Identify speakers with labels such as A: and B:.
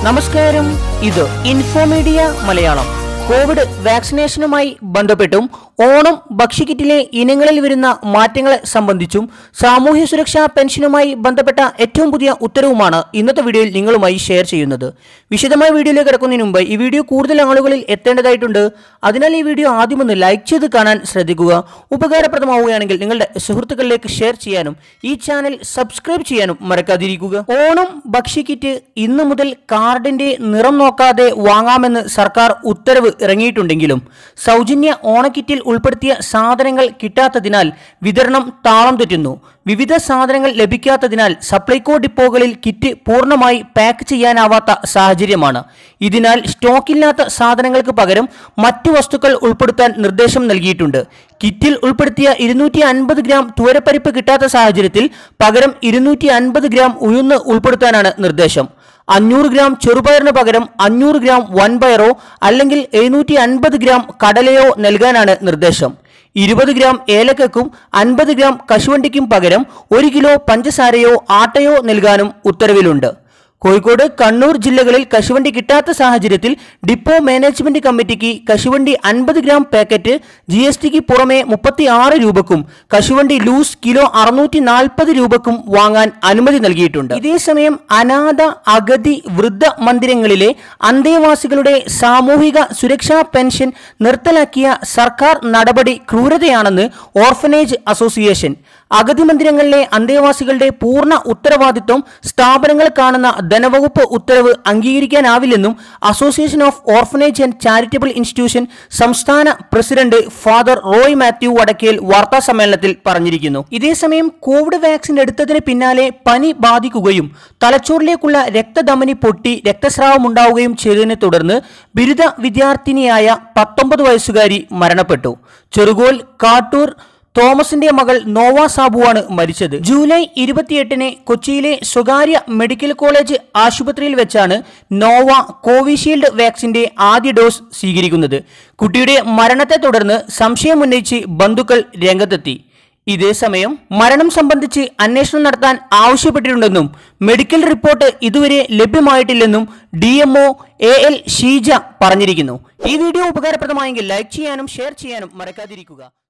A: നമസ്കാരം ഇത് Infomedia Malayalam Covid വാക്സിനേഷനുമായി ബന്ധപ്പെട്ടും ഓണം ഭക്ഷ്യക്കിറ്റിലെ ഇനങ്ങളിൽ വരുന്ന മാറ്റങ്ങളെ സംബന്ധിച്ചും സാമൂഹ്യ സുരക്ഷാ പെൻഷനുമായി ബന്ധപ്പെട്ട ഏറ്റവും പുതിയ ഉത്തരവുമാണ് ഇന്നത്തെ വീഡിയോയിൽ നിങ്ങളുമായി ഷെയർ ചെയ്യുന്നത് വിശദമായ വീഡിയോയിലേക്ക് കിടക്കുന്നതിന് മുമ്പ് ഈ വീഡിയോ കൂടുതൽ ആളുകളിൽ എത്തേണ്ടതായിട്ടുണ്ട് അതിനാൽ ഈ വീഡിയോ ആദ്യം ഒന്ന് ലൈക്ക് ചെയ്ത് കാണാൻ ശ്രദ്ധിക്കുക ഉപകാരപ്രദമാവുകയാണെങ്കിൽ നിങ്ങളുടെ സുഹൃത്തുക്കളിലേക്ക് ഷെയർ ചെയ്യാനും ഈ ചാനൽ സബ്സ്ക്രൈബ് ചെയ്യാനും മറക്കാതിരിക്കുക ഓണം ഭക്ഷ്യക്കിറ്റ് ഇന്നു മുതൽ കാർഡിന്റെ നിറം നോക്കാതെ വാങ്ങാമെന്ന് സർക്കാർ ഉത്തരവ് ഇറങ്ങിയിട്ടുണ്ടെങ്കിലും സൗജന്യ ഓണക്കിറ്റിൽ ഉൾപ്പെടുത്തിയ സാധനങ്ങൾ കിട്ടാത്തതിനാൽ വിതരണം താളം തെറ്റുന്നു വിവിധ സാധനങ്ങൾ ലഭിക്കാത്തതിനാൽ സപ്ലൈകോ ഡിപ്പോകളിൽ കിറ്റ് പൂർണ്ണമായി പാക്ക് ചെയ്യാനാവാത്ത സാഹചര്യമാണ് ഇതിനാൽ സ്റ്റോക്കില്ലാത്ത സാധനങ്ങൾക്ക് പകരം മറ്റു വസ്തുക്കൾ ഉൾപ്പെടുത്താൻ നിർദ്ദേശം നൽകിയിട്ടുണ്ട് കിറ്റിൽ ഉൾപ്പെടുത്തിയ ഇരുന്നൂറ്റി അൻപത് ഗ്രാം തുവരപ്പരിപ്പ് കിട്ടാത്ത സാഹചര്യത്തിൽ പകരം ഇരുന്നൂറ്റി അൻപത് ഗ്രാം ഉഴുന്ന് ഉൾപ്പെടുത്താനാണ് നിർദ്ദേശം അഞ്ഞൂറ് ഗ്രാം ചെറുപയറിന് പകരം അഞ്ഞൂറ് ഗ്രാം വൻപയറോ അല്ലെങ്കിൽ എഴുന്നൂറ്റി അൻപത് ഗ്രാം കടലയോ നൽകാനാണ് നിർദ്ദേശം ഇരുപത് ഗ്രാം ഏലക്കക്കും അൻപത് ഗ്രാം കശുവണ്ടിക്കും പകരം ഒരു കിലോ പഞ്ചസാരയോ ആട്ടയോ നൽകാനും ഉത്തരവിലുണ്ട് കോഴിക്കോട് കണ്ണൂർ ജില്ലകളിൽ കശുവണ്ടി കിട്ടാത്ത സാഹചര്യത്തിൽ ഡിപ്പോ മാനേജ്മെന്റ് കമ്മിറ്റിക്ക് കശുവണ്ടി അൻപത് ഗ്രാം പാക്കറ്റ് ജി എസ് ടിക്ക് പുറമെ മുപ്പത്തി ആറ് രൂപക്കും കശുവണ്ടി ലൂസ് കിലോ അറുന്നൂറ്റി നാൽപ്പത് രൂപക്കും വാങ്ങാൻ അനുമതി നൽകിയിട്ടുണ്ട് ഇതേസമയം അനാഥ അഗതി വൃദ്ധ മന്ദിരങ്ങളിലെ അന്തേവാസികളുടെ സാമൂഹിക സുരക്ഷാ പെൻഷൻ നിർത്തലാക്കിയ സർക്കാർ നടപടി ക്രൂരതയാണെന്ന് ഓർഫനേജ് അസോസിയേഷൻ അഗതി മന്ദിരങ്ങളിലെ അന്തേവാസികളുടെ പൂർണ്ണ ഉത്തരവാദിത്വം സ്ഥാപനങ്ങൾ കാണുന്ന ധനവകുപ്പ് ഉത്തരവ് അംഗീകരിക്കാനാവില്ലെന്നും association of orphanage and charitable institution സംസ്ഥാന പ്രസിഡന്റ് ഫാദർ റോയ് മാത്യു വടക്കേൽ വാർത്താ സമ്മേളനത്തിൽ പറഞ്ഞിരിക്കുന്നു ഇതേസമയം കോവിഡ് വാക്സിൻ എടുത്തതിന് പിന്നാലെ പനി ബാധിക്കുകയും തലച്ചോറിലേക്കുള്ള രക്തധമനി പൊട്ടി രക്തസ്രാവം ഉണ്ടാവുകയും ചെയ്തതിനെ തുടർന്ന് ബിരുദ വിദ്യാർത്ഥിനിയായ പത്തൊമ്പത് വയസ്സുകാരി മരണപ്പെട്ടു ചെറുകോൽ കാട്ടൂർ തോമസിന്റെ മകൾ നോവ സാബുവാണ് മരിച്ചത് ജൂലൈ ഇരുപത്തിയെട്ടിന് കൊച്ചിയിലെ സ്വകാര്യ മെഡിക്കൽ കോളേജ് ആശുപത്രിയിൽ വെച്ചാണ് നോവ കോവിഷീൽഡ് വാക്സിന്റെ ആദ്യ ഡോസ് സ്വീകരിക്കുന്നത് കുട്ടിയുടെ മരണത്തെ തുടർന്ന് സംശയമുന്നയിച്ച് ബന്ധുക്കൾ രംഗത്തെത്തി ഇതേസമയം മരണം സംബന്ധിച്ച് അന്വേഷണം നടത്താൻ ആവശ്യപ്പെട്ടിട്ടുണ്ടെന്നും മെഡിക്കൽ റിപ്പോർട്ട് ഇതുവരെ ലഭ്യമായിട്ടില്ലെന്നും D MO A L Sheeja പറഞ്ഞിരിക്കുന്നു ഈ വീഡിയോ ഉപകാരപ്രദമായെങ്കിൽ ലൈക്ക് ചെയ്യാനും ഷെയർ ചെയ്യാനും മറക്കാതിരിക്കുക